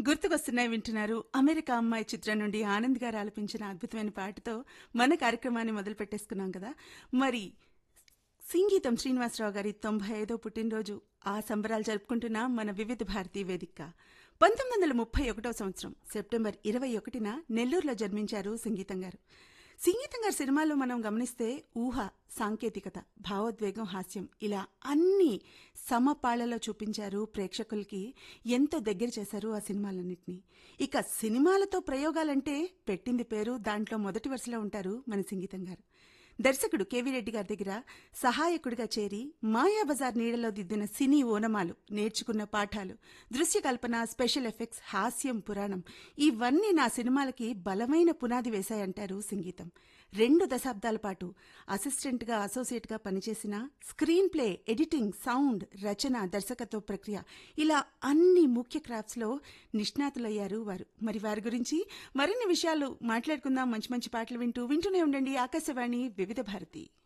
గుర్తుకొస్తున్నాయి వింటున్నారు అమెరికా అమ్మాయి చిత్రం నుండి ఆనంద్ గారు ఆలపించిన అద్భుతమైన పాటతో మన కార్యక్రమాన్ని మొదలు పెట్టేసుకున్నాం కదా మరి సంగీతం శ్రీనివాసరావు గారి తొంభై ఐదో పుట్టినరోజు ఆ సంబరాలు జరుపుకుంటున్న మన వివిధ భారతీ వేదిక పంతొమ్మిది వందల ముప్పై ఒకటో సంవత్సరం సెప్టెంబర్ ఇరవై ఒకటిన నెల్లూరులో జన్మించారు సంగీతం గారు సంగీతం గారి సినిమాల్లో మనం గమనిస్తే ఊహ సాంకేతికత భావోద్వేగం హాస్యం ఇలా అన్ని సమపాళ్లలో చూపించారు ప్రేక్షకులకి ఎంతో దగ్గర చేశారు ఆ సినిమాలన్నింటినీ ఇక సినిమాలతో ప్రయోగాలంటే పెట్టింది పేరు దాంట్లో మొదటి వరుసలో ఉంటారు మన సంగీతం గారు దర్శకుడు కేవీ రెడ్డి గారి దగ్గర సహాయకుడిగా చేరి మాయాబజార్ నీడలో దిద్దిన సినీ ఓనమాలు నేర్చుకున్న పాఠాలు దృశ్య కల్పన స్పెషల్ ఎఫెక్ట్స్ హాస్యం పురాణం ఇవన్నీ నా సినిమాలకి బలమైన పునాది వేశాయంటారు సంగీతం రెండు దశాబ్దాల పాటు అసిస్టెంట్గా అసోసియేట్గా పనిచేసిన స్క్రీన్ ప్లే ఎడిటింగ్ సౌండ్ రచన దర్శకత్వ ప్రక్రియ ఇలా అన్ని ముఖ్య క్రాఫ్ట్స్లో నిష్ణాతులయ్యారు వారు మరి వారి గురించి మరిన్ని విషయాలు మాట్లాడుకుందాం మంచి మంచి పాటలు వింటూ వింటూనే ఉండండి ఆకాశవాణి వివిధ భారతి